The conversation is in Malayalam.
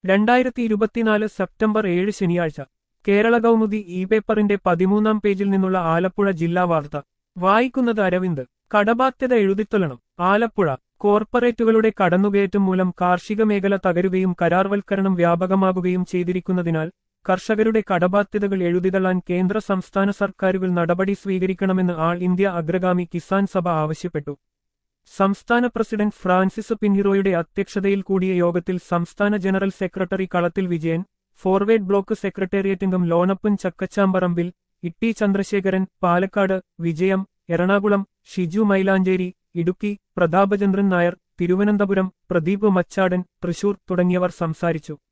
രണ്ടായിരത്തി ഇരുപത്തിനാല് സെപ്റ്റംബർ ഏഴ് ശനിയാഴ്ച കേരള കൗമുദി ഇ പേപ്പറിന്റെ പതിമൂന്നാം പേജിൽ നിന്നുള്ള ആലപ്പുഴ ജില്ലാ വാർത്ത വായിക്കുന്നത് അരവിന്ദ് കടബാധ്യത എഴുതിത്തൊല്ലണം ആലപ്പുഴ കോർപ്പറേറ്റുകളുടെ കടന്നുകയറ്റം മൂലം കാർഷിക മേഖല തകരുകയും കരാർവൽക്കരണം വ്യാപകമാകുകയും ചെയ്തിരിക്കുന്നതിനാൽ കർഷകരുടെ കടബാധ്യതകൾ എഴുതിതള്ളാൻ കേന്ദ്ര സംസ്ഥാന സർക്കാരുകൾ നടപടി സ്വീകരിക്കണമെന്ന് ആൾ ഇന്ത്യ അഗ്രഗാമി കിസാൻ സഭ ആവശ്യപ്പെട്ടു സംസ്ഥാന പ്രസിഡന്റ് ഫ്രാൻസിസ് പിൻഹിറോയുടെ അധ്യക്ഷതയിൽ കൂടിയ യോഗത്തിൽ സംസ്ഥാന ജനറൽ സെക്രട്ടറി കളത്തിൽ വിജയൻ ഫോർവേഡ് ബ്ലോക്ക് സെക്രട്ടേറിയറ്റ് അംഗം ലോണപ്പൻ ചക്കച്ചാമ്പറമ്പിൽ ഇട്ടി ചന്ദ്രശേഖരൻ പാലക്കാട് വിജയം എറണാകുളം ഷിജു മൈലാഞ്ചേരി ഇടുക്കി പ്രതാപചന്ദ്രൻ നായർ തിരുവനന്തപുരം പ്രദീപ് മച്ചാടൻ തൃശൂർ തുടങ്ങിയവർ സംസാരിച്ചു